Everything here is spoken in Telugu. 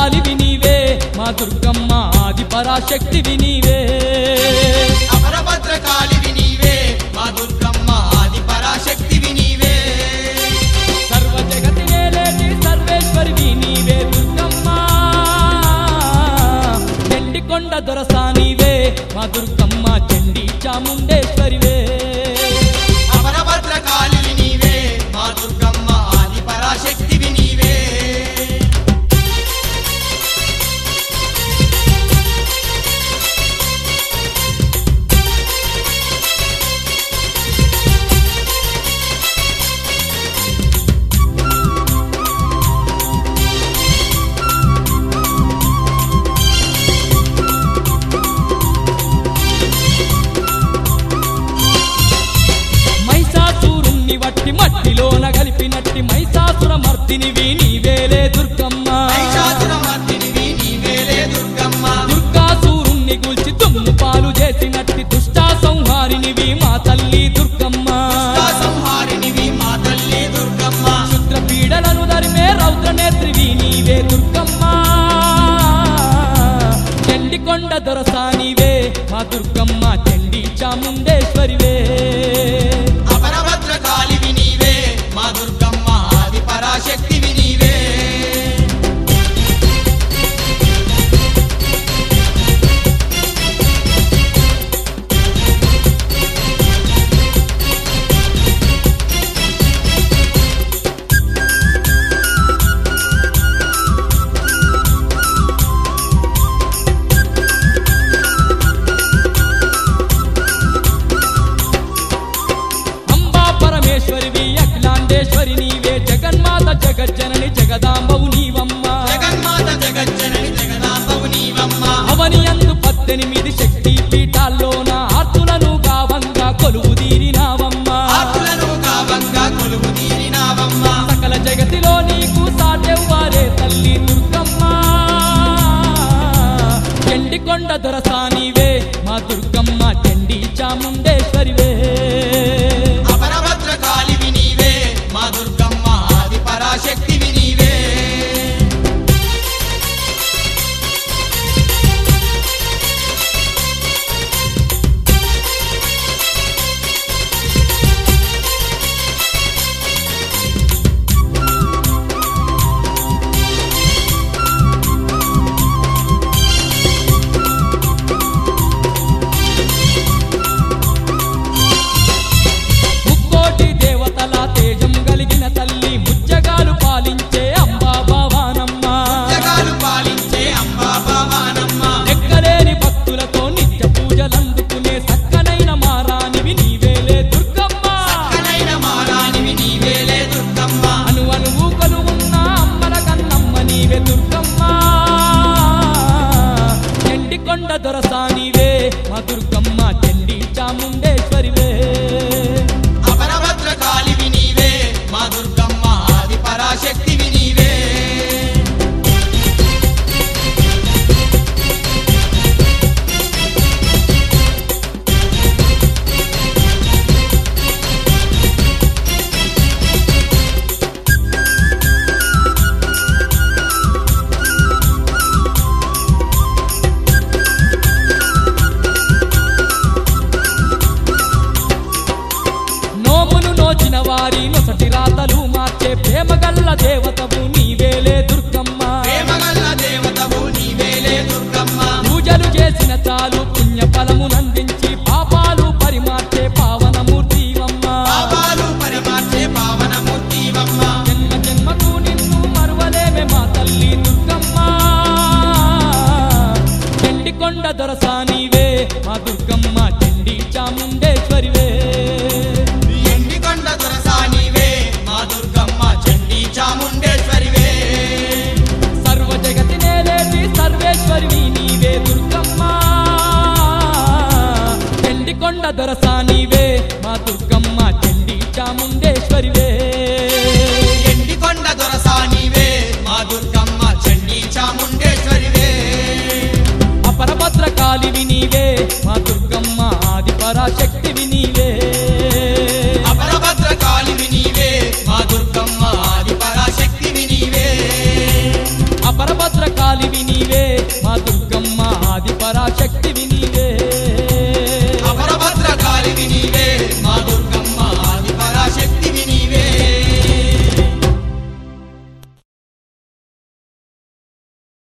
కాలివి నీవే మా దుర్గమ్మ ఆది పరాశక్తివి నీవే అపరభద్రకాళివి నీవే మా దుర్గమ్మ ఆది పరాశక్తివి నీవే సర్వ జగతి నేలేటి సర్వేశ్వరివి నీవే దుర్గమ్మ చెండికొండ దొరసా నీవే మా దుర్గమ్మ చండి చాముండేశ్వరివే అపరభద్రకాళివి నీవే మా దుర్గమ్మ ఆది పరాశక్తివి నీవే మైసాసురుణ్ణి వట్టి మట్టిలోన కలిపినట్టి మైసాసుర మర్దినివి నీవేలే దుర్గమ్మ మహిషాసురమర్దినివి నీవేలే దుర్గమ్మ దుర్గాసూరుణ్ణి గుల్చి దుమ్ము పాలు చేసినట్టి దుష్టా సంహారినివి మా తల్లి దుర్గమ్మ దుష్టా సంహారినివి మా తల్లి దుర్గమ్మ క్షుద్ర పీడలను ధరిమే రౌద్ర నేత్రివి నీవే దుర్గమ్మ చండికొండ దొరసా నీవే మా దుర్గమ్మ చండి చాముండేశ్వరివే అపరభద్రకాళివి నీవే మా దుర్గమ్మ ఆది పరాశక్తివి నీవే అంబా పరమేశ్వరివి అఖిలాండేశ్వరి నీవే జగన్మాత జగజ్జనని జగదాంబవు నీవమ్మ జగన్మాత జగజ్జనని జగదాంబవు నీవమ్మ అవని అందు పద్దెనిమిది శక్తి